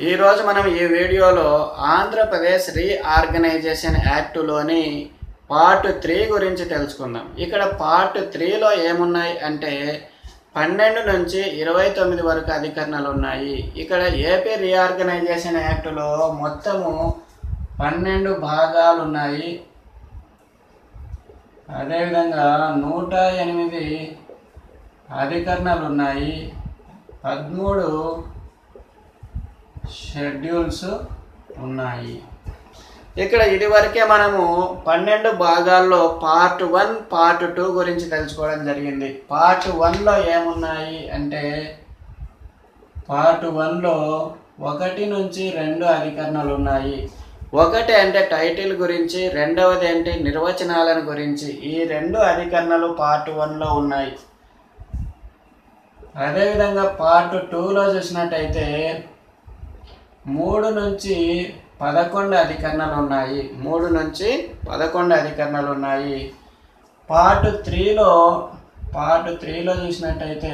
ఈరోజు మనం ఈ వీడియోలో ఆంధ్రప్రదేశ్ రీఆర్గనైజేషన్ యాక్టులోని పార్ట్ త్రీ గురించి తెలుసుకుందాం ఇక్కడ పార్ట్ త్రీలో ఏమున్నాయి అంటే పన్నెండు నుంచి ఇరవై తొమ్మిది వరకు అధికరణలు ఉన్నాయి ఇక్కడ ఏపీ రీఆర్గనైజేషన్ యాక్టులో మొత్తము పన్నెండు భాగాలు ఉన్నాయి అదేవిధంగా నూట ఎనిమిది అధికరణలు ఉన్నాయి పదమూడు షెడ్యూల్స్ ఉన్నాయి ఇక్కడ ఇదివరకే మనము పన్నెండు భాగాల్లో పార్ట్ వన్ పార్ట్ టూ గురించి తెలుసుకోవడం జరిగింది పార్ట్ వన్లో ఏమున్నాయి అంటే పార్ట్ వన్లో ఒకటి నుంచి రెండు అధికరణలు ఉన్నాయి ఒకటి అంటే టైటిల్ గురించి రెండవది ఏంటి నిర్వచనాలను గురించి ఈ రెండు అధికరణలు పార్ట్ వన్లో ఉన్నాయి అదేవిధంగా పార్ట్ టూలో చూసినట్టయితే మూడు నుంచి పదకొండు అధికరణలు ఉన్నాయి మూడు నుంచి పదకొండు అధికరణలు ఉన్నాయి పార్ట్ త్రీలో పార్ట్ త్రీలో చూసినట్టయితే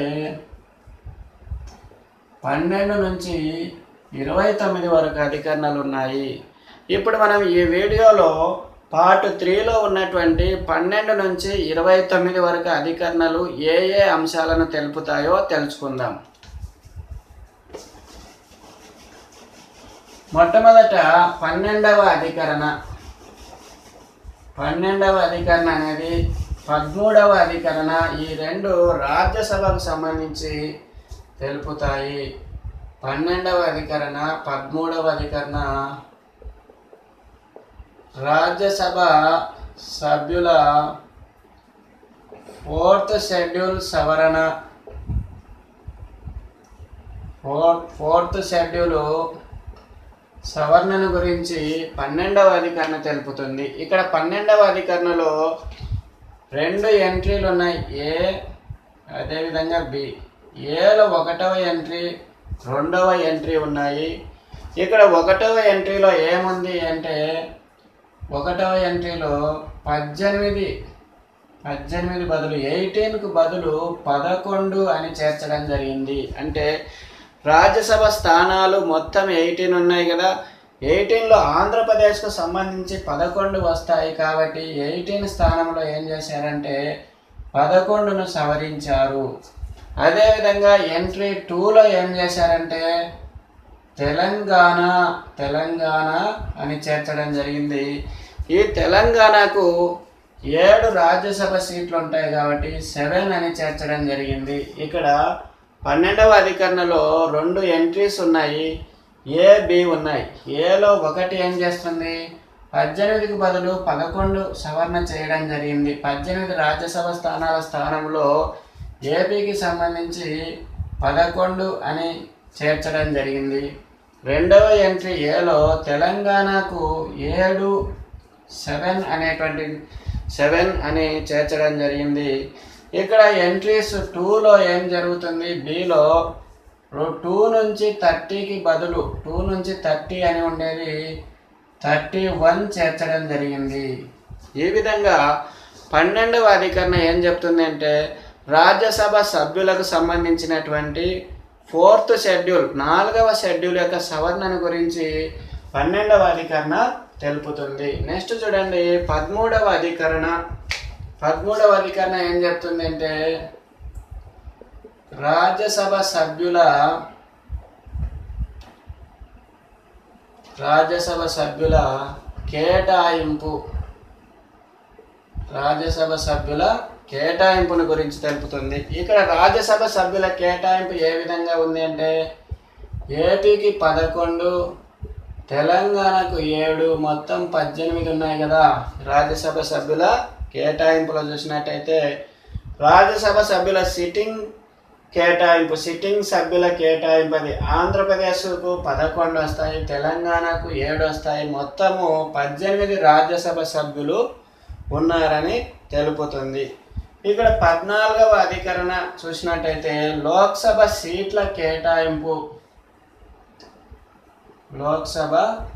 పన్నెండు నుంచి ఇరవై తొమ్మిది వరకు అధికరణలు ఉన్నాయి ఇప్పుడు మనం ఈ వీడియోలో పార్ట్ త్రీలో ఉన్నటువంటి పన్నెండు నుంచి ఇరవై తొమ్మిది వరకు అధికరణలు ఏ ఏ అంశాలను తెలుపుతాయో తెలుసుకుందాం మొట్టమొదట పన్నెండవ అధికరణ పన్నెండవ అధికరణ అనేది పదమూడవ అధికరణ ఈ రెండు రాజ్యసభకు సంబంధించి తెలుపుతాయి పన్నెండవ అధికరణ పదమూడవ అధికరణ రాజ్యసభ సభ్యుల ఫోర్త్ షెడ్యూల్ సవరణ ఫోర్ ఫోర్త్ షెడ్యూల్ సవరణను గురించి పన్నెండవ అధికరణ తెలుపుతుంది ఇక్కడ పన్నెండవ అధికరణలో రెండు ఎంట్రీలు ఉన్నాయి ఏ అదేవిధంగా బి ఏలో ఒకటవ ఎంట్రీ రెండవ ఎంట్రీ ఉన్నాయి ఇక్కడ ఒకటవ ఎంట్రీలో ఏముంది అంటే ఒకటవ ఎంట్రీలో పద్దెనిమిది పద్దెనిమిది బదులు ఎయిటీన్కు బదులు పదకొండు అని చేర్చడం జరిగింది అంటే రాజ్యసభ స్థానాలు మొత్తం ఎయిటీన్ ఉన్నాయి కదా ఎయిటీన్లో ఆంధ్రప్రదేశ్కు సంబంధించి పదకొండు వస్తాయి కాబట్టి ఎయిటీన్ స్థానంలో ఏం చేశారంటే పదకొండును సవరించారు అదేవిధంగా ఎంట్రీ టూలో ఏం చేశారంటే తెలంగాణ తెలంగాణ అని చేర్చడం జరిగింది ఈ తెలంగాణకు ఏడు రాజ్యసభ సీట్లు ఉంటాయి కాబట్టి సెవెన్ అని చేర్చడం జరిగింది ఇక్కడ పన్నెండవ అధికరణలో రెండు ఎంట్రీస్ ఉన్నాయి ఏ బి ఉన్నాయి ఏలో ఒకటి ఏం చేస్తుంది పద్దెనిమిదికి బదులు పదకొండు సవరణ చేయడం జరిగింది పద్దెనిమిది రాజ్యసభ స్థానాల స్థానంలో ఏపీకి సంబంధించి పదకొండు అని చేర్చడం జరిగింది రెండవ ఎంట్రీ ఏలో తెలంగాణకు ఏడు సెవెన్ అనేటువంటి సెవెన్ అని చేర్చడం జరిగింది ఇక్కడ ఎంట్రీస్ టూలో ఏం జరుగుతుంది బిలో టూ నుంచి థర్టీకి బదులు టూ నుంచి థర్టీ అని ఉండేది థర్టీ వన్ చేర్చడం జరిగింది ఈ విధంగా పన్నెండవ అధికరణ ఏం చెప్తుంది అంటే రాజ్యసభ సభ్యులకు సంబంధించినటువంటి ఫోర్త్ షెడ్యూల్ నాలుగవ షెడ్యూల్ యొక్క సవరణను గురించి పన్నెండవ అధికరణ తెలుపుతుంది నెక్స్ట్ చూడండి పదమూడవ అధికరణ పదమూడవ అధికరణ ఏం చెప్తుంది అంటే రాజ్యసభ సభ్యుల రాజ్యసభ సభ్యుల కేటాయింపు రాజ్యసభ సభ్యుల కేటాయింపును గురించి తెలుపుతుంది ఇక్కడ రాజ్యసభ సభ్యుల కేటాయింపు ఏ విధంగా ఉంది అంటే ఏపీకి పదకొండు తెలంగాణకు ఏడు మొత్తం పద్దెనిమిది ఉన్నాయి కదా రాజ్యసభ సభ్యుల కేటాయింపులో చూసినట్టయితే రాజ్యసభ సభ్యుల సిట్టింగ్ కేటాయింపు సిట్టింగ్ సభ్యుల కేటాయింపు అది ఆంధ్రప్రదేశ్కు పదకొండు వస్తాయి తెలంగాణకు ఏడు వస్తాయి మొత్తము పద్దెనిమిది రాజ్యసభ సభ్యులు ఉన్నారని తెలుపుతుంది ఇక్కడ పద్నాలుగవ అధికరణ చూసినట్టయితే లోక్సభ సీట్ల కేటాయింపు లోక్సభ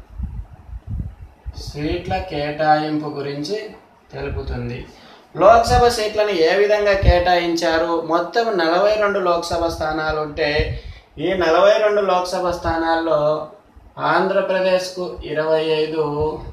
సీట్ల కేటాయింపు గురించి తెలుపుతుంది లోక్సభ సీట్లను ఏ విధంగా కేటాయించారు మొత్తం నలభై రెండు లోక్సభ స్థానాలు ఉంటే ఈ నలభై రెండు లోక్సభ స్థానాల్లో ఆంధ్రప్రదేశ్కు ఇరవై ఐదు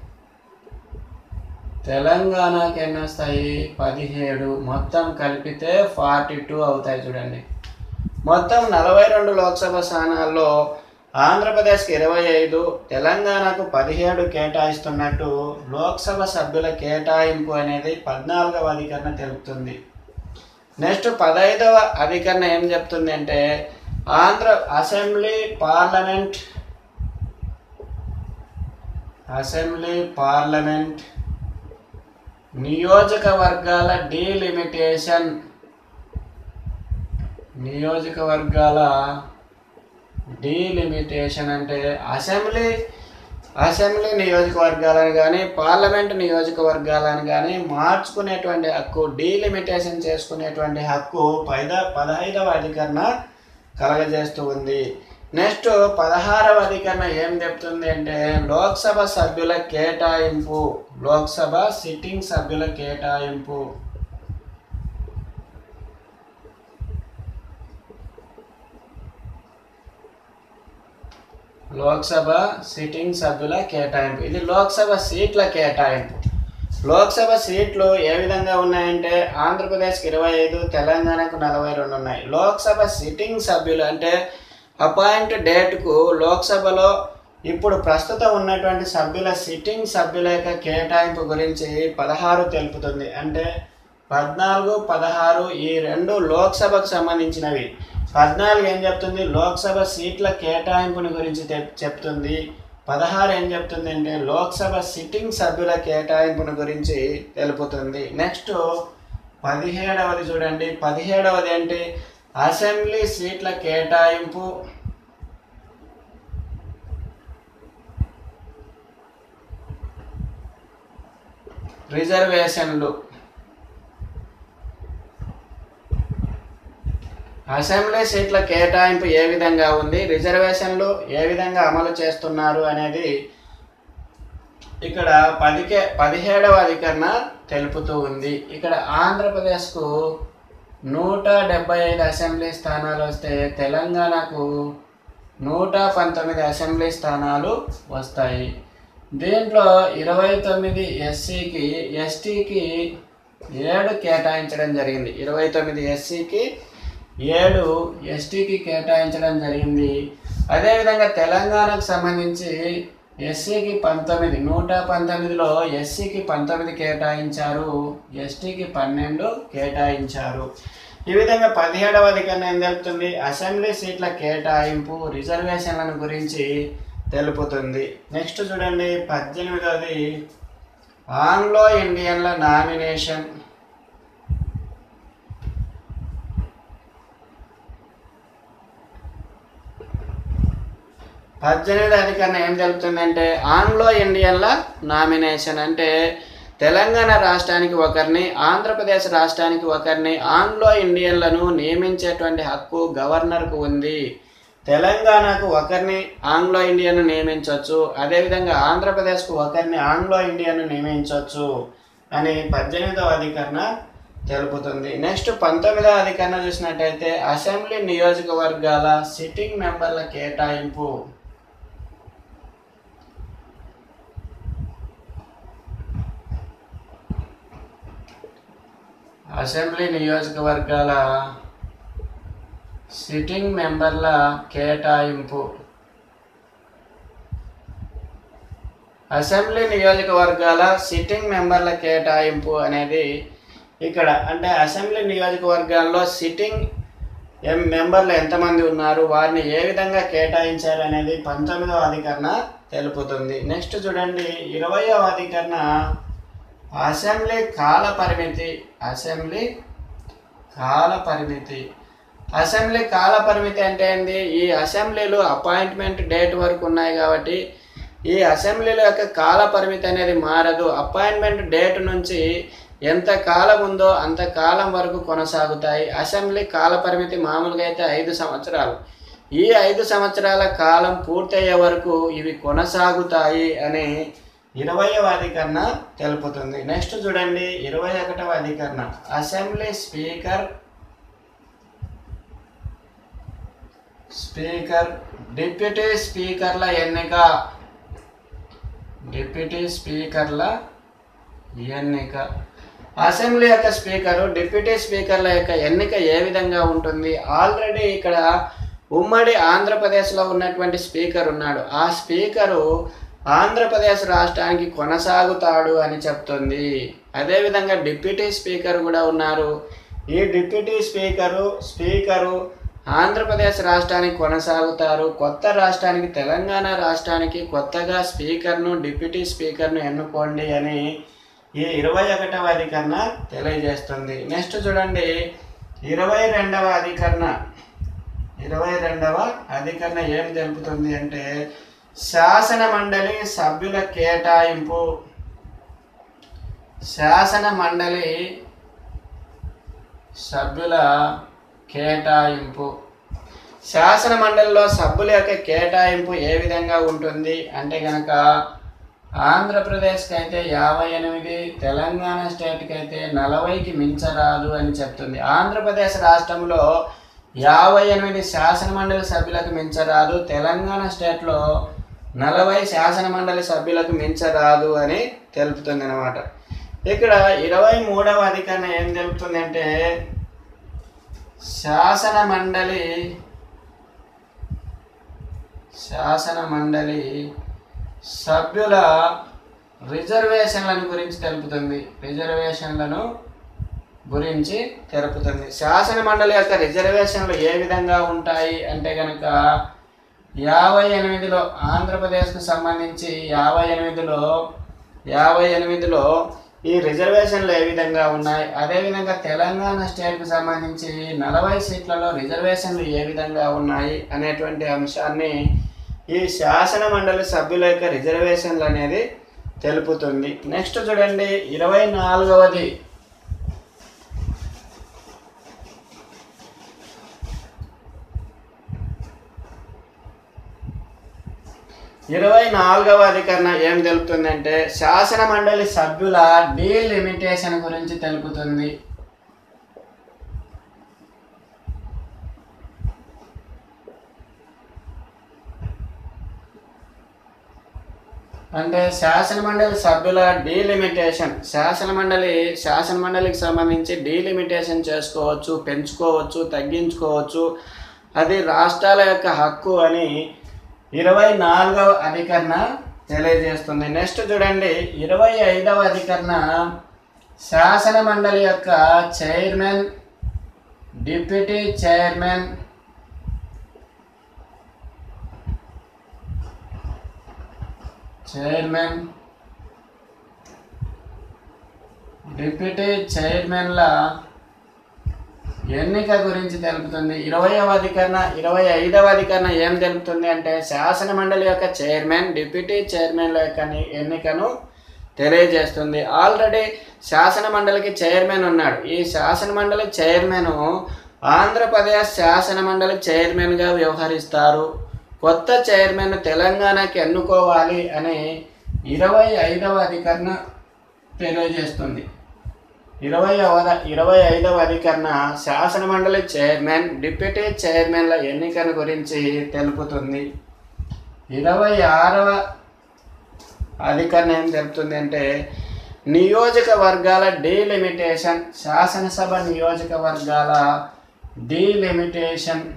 తెలంగాణకి ఎన్ని వస్తాయి పదిహేడు మొత్తం కలిపితే ఫార్టీ టూ అవుతాయి చూడండి మొత్తం నలభై రెండు లోక్సభ స్థానాల్లో ఆంధ్రప్రదేశ్కి ఇరవై ఐదు తెలంగాణకు పదిహేడు కేటాయిస్తున్నట్టు లోక్సభ సభ్యుల కేటాయింపు అనేది పద్నాలుగవ అధికరణ తెలుపుతుంది నెక్స్ట్ పదహైదవ అధికరణ ఏం చెప్తుంది అంటే Andhra assembly parliament assembly parliament నియోజకవర్గాల డీలిమిటేషన్ నియోజకవర్గాల డీలిమిటేషన్ అంటే అసెంబ్లీ అసెంబ్లీ నియోజకవర్గాలను కానీ పార్లమెంట్ నియోజకవర్గాలను కానీ మార్చుకునేటువంటి హక్కు డీలిమిటేషన్ చేసుకునేటువంటి హక్కు పైద పదహైదవ అధికరణ కలగజేస్తూ ఉంది నెక్స్ట్ పదహారవ అధికరణ ఏం చెప్తుంది అంటే లోక్సభ సభ్యుల కేటాయింపు లోక్సభ సిట్టింగ్ సభ్యుల కేటాయింపు లోక్సభ సిట్టింగ్ సభ్యుల కేటాయింపు ఇది లోక్సభ సీట్ల కేటాయింపు లోక్సభ సీట్లు ఏ విధంగా ఉన్నాయంటే ఆంధ్రప్రదేశ్కి ఇరవై ఐదు తెలంగాణకు నలభై రెండు ఉన్నాయి లోక్సభ సిట్టింగ్ సభ్యులు అంటే అపాయింట్ డేట్కు లోక్సభలో ఇప్పుడు ప్రస్తుతం ఉన్నటువంటి సభ్యుల సిట్టింగ్ సభ్యుల యొక్క కేటాయింపు గురించి పదహారు తెలుపుతుంది అంటే పద్నాలుగు పదహారు ఈ రెండు లోక్సభకు సంబంధించినవి పద్నాలుగు ఏం చెప్తుంది లోక్సభ సీట్ల కేటాయింపుని గురించి తెప్- చెప్తుంది పదహారు ఏం చెప్తుంది అంటే లోక్సభ సిట్టింగ్ సభ్యుల కేటాయింపుని గురించి తెలుపుతుంది నెక్స్ట్ పదిహేడవది చూడండి పదిహేడవది ఏంటి అసెంబ్లీ సీట్ల కేటాయింపు రిజర్వేషన్లు అసెంబ్లీ సీట్ల కేటాయింపు ఏ విధంగా ఉంది రిజర్వేషన్లు ఏ విధంగా అమలు చేస్తున్నారు అనేది ఇక్కడ పదికే పదిహేడవ అధికరణ తెలుపుతూ ఉంది ఇక్కడ ఆంధ్రప్రదేశ్కు నూట డెబ్బై ఐదు అసెంబ్లీ స్థానాలు వస్తే తెలంగాణకు నూట పంతొమ్మిది అసెంబ్లీ స్థానాలు వస్తాయి దీంట్లో ఇరవై తొమ్మిది ఎస్సీకి ఎస్టీకి ఏడు కేటాయించడం జరిగింది ఇరవై తొమ్మిది ఎస్సీకి ఏడు ఎస్టీకి కేటాయించడం జరిగింది అదేవిధంగా తెలంగాణకు సంబంధించి ఎస్సీకి పంతొమ్మిది నూట పంతొమ్మిదిలో ఎస్సీకి పంతొమ్మిది కేటాయించారు ఎస్టీకి పన్నెండు కేటాయించారు ఈ విధంగా పదిహేడవ అధికరణ ఏం తెలుపుతుంది అసెంబ్లీ సీట్ల కేటాయింపు రిజర్వేషన్లను గురించి తెలుపుతుంది నెక్స్ట్ చూడండి పద్దెనిమిదవది ఆంగ్లో ఇండియన్ల నామినేషన్ పద్దెనిమిది అధికరణ ఏం తెలుపుతుందంటే ఆంగ్లో ఇండియన్ల నామినేషన్ అంటే తెలంగాణ రాష్ట్రానికి ఒకరిని ఆంధ్రప్రదేశ్ రాష్ట్రానికి ఒకరిని ఆంగ్లో ఇండియన్లను నియమించేటువంటి హక్కు గవర్నర్కు ఉంది తెలంగాణకు ఒకరిని ఆంగ్లో ఇండియన్ నియమించవచ్చు అదేవిధంగా ఆంధ్రప్రదేశ్కు ఒకరిని ఆంగ్లో ఇండియన్ నియమించవచ్చు అని పద్దెనిమిదవ అధికరణ తెలుపుతుంది నెక్స్ట్ పంతొమ్మిదవ అధికరణ చూసినట్టయితే అసెంబ్లీ నియోజకవర్గాల సిట్టింగ్ మెంబర్ల కేటాయింపు అసెంబ్లీ నియోజకవర్గాల సిట్టింగ్ మెంబర్ల కేటాయింపు అసెంబ్లీ నియోజకవర్గాల సిట్టింగ్ మెంబర్ల కేటాయింపు అనేది ఇక్కడ అంటే అసెంబ్లీ నియోజకవర్గాల్లో సిట్టింగ్ ఎం మెంబర్లు ఎంతమంది ఉన్నారు వారిని ఏ విధంగా కేటాయించారు అనేది పంతొమ్మిదవ అధికరణ తెలుపుతుంది నెక్స్ట్ చూడండి ఇరవయవ అధికరణ అసెంబ్లీ కాల పరిమితి అసెంబ్లీ కాల పరిమితి అసెంబ్లీ కాల పరిమితి అంటే ఏంది ఈ అసెంబ్లీలు అపాయింట్మెంట్ డేట్ వరకు ఉన్నాయి కాబట్టి ఈ అసెంబ్లీల యొక్క కాల పరిమితి అనేది మారదు అపాయింట్మెంట్ డేట్ నుంచి ఎంత కాలం ఉందో అంత కాలం వరకు కొనసాగుతాయి అసెంబ్లీ కాల పరిమితి మామూలుగా అయితే ఐదు సంవత్సరాలు ఈ ఐదు సంవత్సరాల కాలం పూర్తయ్యే వరకు ఇవి కొనసాగుతాయి అని ఇరవయవ అధికరణ తెలుపుతుంది నెక్స్ట్ చూడండి ఇరవై ఒకటవ అధికరణ అసెంబ్లీ స్పీకర్ స్పీకర్ డిప్యూటీ స్పీకర్ల ఎన్నిక డిప్యూటీ స్పీకర్ల ఎన్నిక అసెంబ్లీ యొక్క స్పీకరు డిప్యూటీ స్పీకర్ల యొక్క ఎన్నిక ఏ విధంగా ఉంటుంది ఆల్రెడీ ఇక్కడ ఉమ్మడి ఆంధ్రప్రదేశ్లో ఉన్నటువంటి స్పీకర్ ఉన్నాడు ఆ స్పీకరు ఆంధ్రప్రదేశ్ రాష్ట్రానికి కొనసాగుతాడు అని చెప్తుంది అదేవిధంగా డిప్యూటీ స్పీకర్ కూడా ఉన్నారు ఈ డిప్యూటీ స్పీకరు స్పీకరు ఆంధ్రప్రదేశ్ రాష్ట్రానికి కొనసాగుతారు కొత్త రాష్ట్రానికి తెలంగాణ రాష్ట్రానికి కొత్తగా స్పీకర్ను డిప్యూటీ స్పీకర్ను ఎన్నుకోండి అని ఈ ఇరవై ఒకటవ అధికరణ తెలియజేస్తుంది నెక్స్ట్ చూడండి ఇరవై రెండవ అధికరణ ఇరవై రెండవ అధికరణ ఏం తెలుపుతుంది అంటే శాసన మండలి సభ్యుల కేటాయింపు శాసన మండలి సభ్యుల కేటాయింపు శాసన మండలిలో సభ్యుల యొక్క కేటాయింపు ఏ విధంగా ఉంటుంది అంటే కనుక ఆంధ్రప్రదేశ్కి అయితే యాభై ఎనిమిది తెలంగాణ స్టేట్కి అయితే నలభైకి మించరాదు అని చెప్తుంది ఆంధ్రప్రదేశ్ రాష్ట్రంలో యాభై ఎనిమిది శాసన మండలి సభ్యులకు మించరాదు తెలంగాణ స్టేట్లో నలభై శాసన మండలి సభ్యులకు మించరాదు అని తెలుపుతుంది అనమాట ఇక్కడ ఇరవై మూడవ అధికరణ ఏం తెలుపుతుంది అంటే శాసన మండలి శాసన మండలి సభ్యుల రిజర్వేషన్లను గురించి తెలుపుతుంది రిజర్వేషన్లను గురించి తెలుపుతుంది శాసన మండలి యొక్క రిజర్వేషన్లు ఏ విధంగా ఉంటాయి అంటే కనుక యాభై ఎనిమిదిలో ఆంధ్రప్రదేశ్కు సంబంధించి యాభై ఎనిమిదిలో యాభై ఎనిమిదిలో ఈ రిజర్వేషన్లు ఏ విధంగా ఉన్నాయి అదేవిధంగా తెలంగాణ స్టేట్కు సంబంధించి నలభై సీట్లలో రిజర్వేషన్లు ఏ విధంగా ఉన్నాయి అనేటువంటి అంశాన్ని ఈ శాసన మండలి సభ్యుల యొక్క రిజర్వేషన్లు అనేది తెలుపుతుంది నెక్స్ట్ చూడండి ఇరవై నాలుగవది ఇరవై నాలుగవ అధికరణ ఏం తెలుపుతుందంటే శాసన మండలి సభ్యుల డీలిమిటేషన్ గురించి తెలుపుతుంది అంటే శాసన మండలి సభ్యుల డీలిమిటేషన్ శాసన మండలి శాసన మండలికి సంబంధించి డీలిమిటేషన్ చేసుకోవచ్చు పెంచుకోవచ్చు తగ్గించుకోవచ్చు అది రాష్ట్రాల యొక్క హక్కు అని ఇరవై నాలుగవ అధికరణ తెలియజేస్తుంది నెక్స్ట్ చూడండి ఇరవై ఐదవ అధికరణ శాసన మండలి యొక్క chairman deputy chairman chairman deputy చైర్మన్ల ఎన్నిక గురించి తెలుపుతుంది ఇరవైవ అధికరణ ఇరవై ఐదవ అధికరణ ఏం తెలుపుతుంది అంటే శాసన మండలి యొక్క చైర్మన్ డిప్యూటీ చైర్మన్ల యొక్క ని- ఎన్నికను తెలియజేస్తుంది ఆల్రెడీ శాసన మండలికి చైర్మన్ ఉన్నాడు ఈ శాసన మండలి చైర్మన్ ఆంధ్రప్రదేశ్ శాసన మండలి చైర్మన్గా వ్యవహరిస్తారు కొత్త చైర్మన్ తెలంగాణకి ఎన్నుకోవాలి అని ఇరవై ఐదవ అధికరణ తెలియజేస్తుంది ఇరవై ఇరవై ఐదవ అధికరణ శాసన మండలి చైర్మన్ డిప్యూటీ చైర్మన్ల ఎన్నికను గురించి తెలుపుతుంది ఇరవై ఆరవ అధికరణ ఏం తెలుపుతుంది అంటే నియోజకవర్గాల డీలిమిటేషన్ శాసనసభ నియోజకవర్గాల డీలిమిటేషన్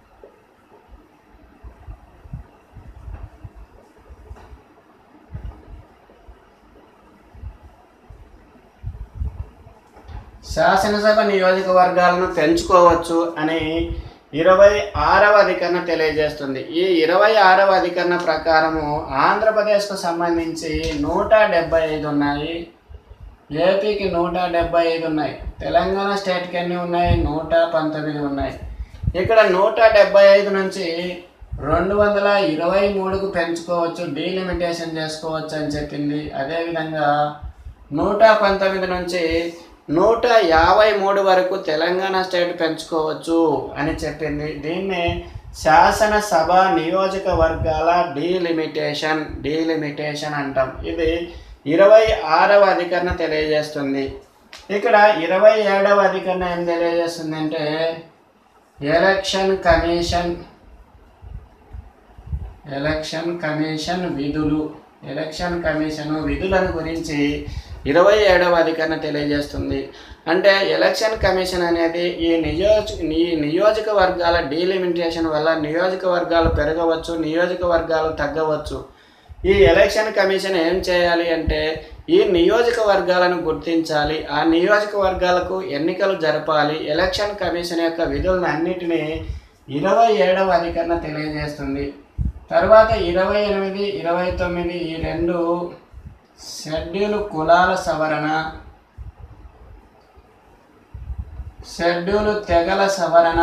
శాసనసభ నియోజకవర్గాలను పెంచుకోవచ్చు అని ఇరవై ఆరవ అధికరణ తెలియజేస్తుంది ఈ ఇరవై ఆరవ అధికరణ ప్రకారము ఆంధ్రప్రదేశ్కు సంబంధించి నూట డెబ్బై ఐదు ఉన్నాయి ఏపీకి నూట డెబ్బై ఐదు ఉన్నాయి తెలంగాణ స్టేట్కి ఎన్ని ఉన్నాయి నూట పంతొమ్మిది ఉన్నాయి ఇక్కడ నూట డెబ్బై ఐదు నుంచి రెండు వందల ఇరవై మూడుకు పెంచుకోవచ్చు డీలిమిటేషన్ చేసుకోవచ్చు అని చెప్పింది అదేవిధంగా నూట పంతొమ్మిది నుంచి నూట యాభై మూడు వరకు తెలంగాణ స్టేట్ పెంచుకోవచ్చు అని చెప్పింది దీన్ని శాసనసభ నియోజకవర్గాల డీలిమిటేషన్ డీలిమిటేషన్ అంటాం ఇది ఇరవై ఆరవ అధికరణ తెలియజేస్తుంది ఇక్కడ ఇరవై ఏడవ అధికరణ ఏం తెలియజేస్తుంది అంటే ఎలక్షన్ కమిషన్ ఎలక్షన్ కమిషన్ విధులు ఎలక్షన్ కమిషన్ విధులను గురించి ఇరవై ఏడవ అధికరణ తెలియజేస్తుంది అంటే ఎలక్షన్ కమిషన్ అనేది ఈ నియోజ ఈ నియోజకవర్గాల డీలిమిటేషన్ వల్ల నియోజకవర్గాలు పెరగవచ్చు నియోజకవర్గాలు తగ్గవచ్చు ఈ ఎలక్షన్ కమిషన్ ఏం చేయాలి అంటే ఈ నియోజకవర్గాలను గుర్తించాలి ఆ నియోజకవర్గాలకు ఎన్నికలు జరపాలి ఎలక్షన్ కమిషన్ యొక్క విధులను అన్నిటినీ ఇరవై ఏడవ అధికరణ తెలియజేస్తుంది తర్వాత ఇరవై ఎనిమిది ఇరవై తొమ్మిది ఈ రెండు షెడ్యూల్ కులాల సవరణ షెడ్యూల్ తెగల సవరణ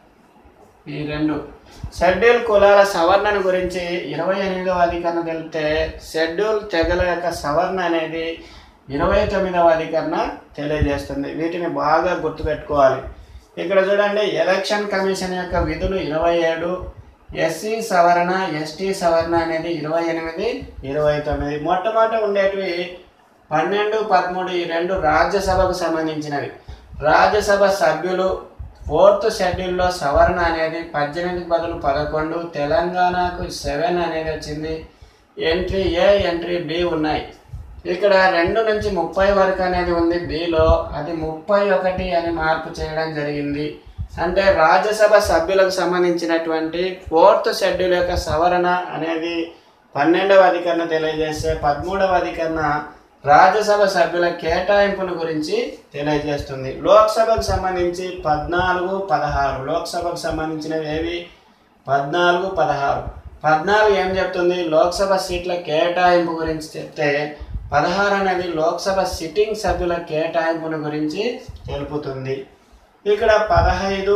ఈ రెండు షెడ్యూల్ కులాల సవరణను గురించి ఇరవై ఎనిమిదవ అధికరణ తెలిపితే షెడ్యూల్ తెగల యొక్క సవరణ అనేది ఇరవై తొమ్మిదవ అధికరణ తెలియజేస్తుంది వీటిని బాగా గుర్తుపెట్టుకోవాలి ఇక్కడ చూడండి ఎలక్షన్ కమిషన్ యొక్క విధులు ఇరవై ఏడు ఎస్సీ సవరణ ఎస్టీ సవరణ అనేది ఇరవై ఎనిమిది ఇరవై తొమ్మిది మొట్టమొదట ఉండేటివి పన్నెండు పదమూడు ఈ రెండు రాజ్యసభకు సంబంధించినవి రాజ్యసభ సభ్యులు ఫోర్త్ షెడ్యూల్లో సవరణ అనేది పద్దెనిమిది బదులు పదకొండు తెలంగాణకు సెవెన్ అనేది వచ్చింది ఎంట్రీ ఏ ఎంట్రీ బి ఉన్నాయి ఇక్కడ రెండు నుంచి ముప్పై వరకు అనేది ఉంది బిలో అది ముప్పై ఒకటి అని మార్పు చేయడం జరిగింది అంటే రాజ్యసభ సభ్యులకు సంబంధించినటువంటి ఫోర్త్ షెడ్యూల్ యొక్క సవరణ అనేది పన్నెండవ అధికరణ తెలియజేస్తే పదమూడవ అధికరణ రాజ్యసభ సభ్యుల కేటాయింపుల గురించి తెలియజేస్తుంది లోక్సభకు సంబంధించి పద్నాలుగు పదహారు లోక్సభకు సంబంధించినవి ఏవి పద్నాలుగు పదహారు పద్నాలుగు ఏం చెప్తుంది లోక్సభ సీట్ల కేటాయింపు గురించి చెప్తే పదహారు అనేది లోక్సభ సిట్టింగ్ సభ్యుల కేటాయింపుల గురించి తెలుపుతుంది ఇక్కడ పదహైదు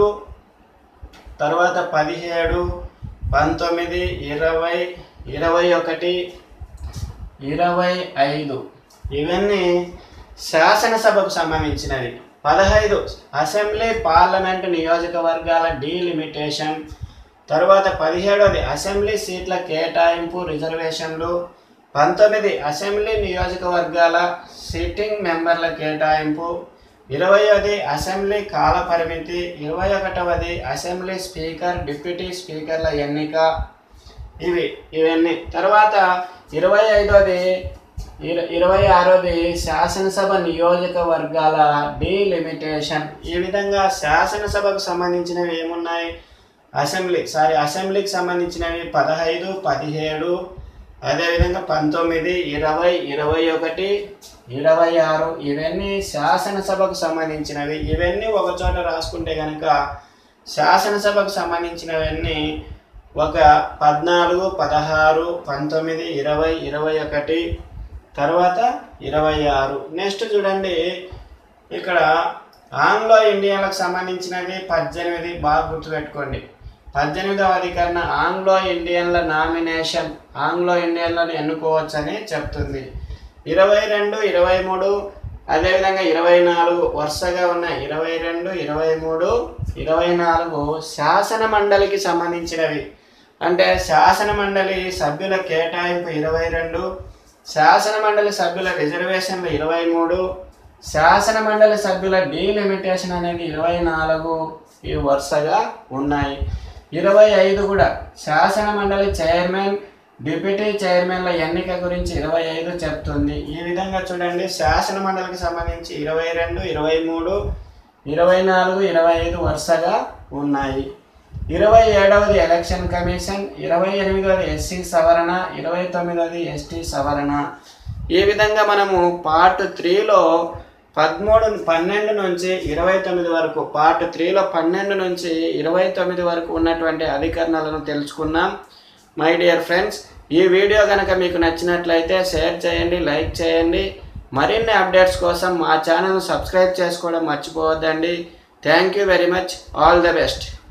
తర్వాత పదిహేడు పంతొమ్మిది ఇరవై ఇరవై ఒకటి ఇరవై ఐదు ఇవన్నీ శాసనసభకు సంబంధించినవి పదహైదు అసెంబ్లీ పార్లమెంటు నియోజకవర్గాల డీలిమిటేషన్ తర్వాత పదిహేడవది అసెంబ్లీ సీట్ల కేటాయింపు రిజర్వేషన్లు పంతొమ్మిది అసెంబ్లీ నియోజకవర్గాల సిట్టింగ్ మెంబర్ల కేటాయింపు ఇరవయవది అసెంబ్లీ కాల పరిమితి ఇరవై ఒకటవది అసెంబ్లీ స్పీకర్ డిప్యూటీ స్పీకర్ల ఎన్నిక ఇవి ఇవన్నీ తర్వాత ఇరవై ఐదోది ఇర- ఇరవై ఆరోది శాసనసభ నియోజకవర్గాల డీలిమిటేషన్ ఈ విధంగా శాసనసభకు సంబంధించినవి ఏమున్నాయి అసెంబ్లీ సారీ అసెంబ్లీకి సంబంధించినవి పదహైదు పదిహేడు అదేవిధంగా పంతొమ్మిది ఇరవై ఇరవై ఒకటి ఇరవై ఆరు ఇవన్నీ శాసనసభకు సంబంధించినవి ఇవన్నీ ఒక చోట రాసుకుంటే కనుక శాసనసభకు సంబంధించినవన్నీ ఒక పద్నాలుగు పదహారు పంతొమ్మిది ఇరవై ఇరవై ఒకటి తర్వాత ఇరవై ఆరు నెక్స్ట్ చూడండి ఇక్కడ ఆంగ్లో ఇండియన్లకు సంబంధించినవి పద్దెనిమిది బాగా గుర్తుపెట్టుకోండి పద్దెనిమిదవ అధికరణ ఆంగ్లో ఇండియన్ల నామినేషన్ ఆంగ్లో ఇండియన్లను ఎన్నుకోవచ్చని చెప్తుంది ఇరవై రెండు ఇరవై మూడు అదేవిధంగా ఇరవై నాలుగు వరుసగా ఉన్నాయి ఇరవై రెండు ఇరవై మూడు ఇరవై నాలుగు శాసన మండలికి సంబంధించినవి అంటే శాసన మండలి సభ్యుల కేటాయింపు ఇరవై రెండు శాసన మండలి సభ్యుల రిజర్వేషన్లు ఇరవై మూడు శాసన మండలి సభ్యుల డీలిమిటేషన్ అనేది ఇరవై నాలుగు ఇవి వరుసగా ఉన్నాయి ఇరవై ఐదు కూడా శాసన మండలి చైర్మన్ డిప్యూటీ చైర్మన్ల ఎన్నిక గురించి ఇరవై ఐదు చెప్తుంది ఈ విధంగా చూడండి శాసన మండలికి సంబంధించి ఇరవై రెండు ఇరవై మూడు ఇరవై నాలుగు ఇరవై ఐదు వరుసగా ఉన్నాయి ఇరవై ఏడవది ఎలక్షన్ కమిషన్ ఇరవై ఎనిమిదవది ఎస్సీ సవరణ ఇరవై తొమ్మిదవది ఎస్టీ సవరణ ఈ విధంగా మనము పార్ట్ త్రీలో పదమూడు పన్నెండు నుంచి ఇరవై తొమ్మిది వరకు పార్ట్ త్రీలో పన్నెండు నుంచి ఇరవై తొమ్మిది వరకు ఉన్నటువంటి అధికరణలను తెలుసుకున్నాం మై డియర్ ఫ్రెండ్స్ ఈ వీడియో కనుక మీకు నచ్చినట్లయితే షేర్ చేయండి లైక్ చేయండి మరిన్ని అప్డేట్స్ కోసం మా ఛానల్ను సబ్స్క్రైబ్ చేసుకోవడం మర్చిపోవద్దండి thank you very much all the best